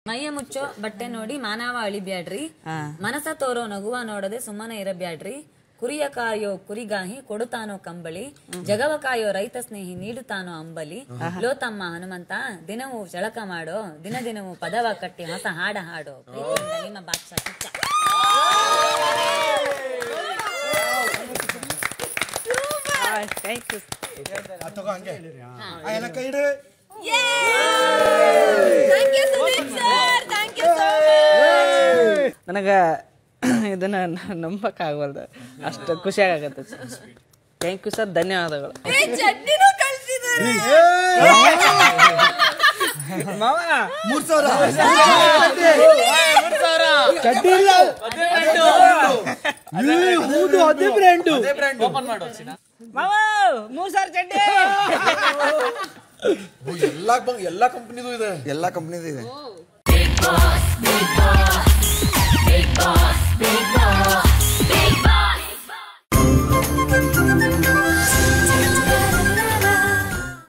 ಮೈಯ ಮುಚ್ಚೋ ಬಟ್ಟೆ ನೋಡಿ ಮಾನವ ಅಳಿಬ್ಯಾಡ್ರಿ ಮನಸ ತೋರೋ ನಗುವ ನೋಡದೆ ಸುಮ್ಮನೆ ಇರಬ್ಯಾಡ್ರಿ ಕುರಿಯ ಕಾಯೋ ಕುರಿಗಾಹಿ ಕೊಡುತ್ತಾನೋ ಕಂಬಳಿ ಜಗವ ಕಾಯೋ ರೈತ ಸ್ನೇಹಿ ನೀಡುತ್ತಾನೋ ಅಂಬಲಿ ಲೋ ತಮ್ಮ ಹನುಮಂತ ದಿನವೂ ಜಳಕ ಮಾಡೋ ದಿನ ದಿನವೂ ಪದವ ಕಟ್ಟಿ ಹೊಸ ಹಾಡ ಹಾಡೋ ಪ್ರೀತಿಯಿಂದ ನಿಮ್ಮ ಬಾದ್ಶಾ ಕಿಚ್ಚ ಥ್ಯಾಂಕ್ ಯು ತಗೋ ಹಂಗೆ ಆ, ಎಲ್ಲ ಕೈ ಇಡು ನನಗೆ ಇದನ್ನ ನಂಬಕ್ಕಾಗವಲ್ದು ಅಷ್ಟು ಖುಷಿ ಆಗತ್ತೆ ಥ್ಯಾಂಕ್ ಯು ಸರ್ ಧನ್ಯವಾದಗಳು ಮಾವ ಮೂರ್ ಸಾವಿರ ಏ, ಹೌದು ಅದೇ ಬ್ರ್ಯಾಂಡು ಮಾವ ಮೂರ್ ಸಾವಿರ ಚಡ್ಡಿ ಎಲ್ಲಾ ಬಂಗ್ ಎಲ್ಲಾ ಕಂಪ್ನಿದು ಇದೆ ಎಲ್ಲ ಕಂಪ್ನಿದು ಇದೆ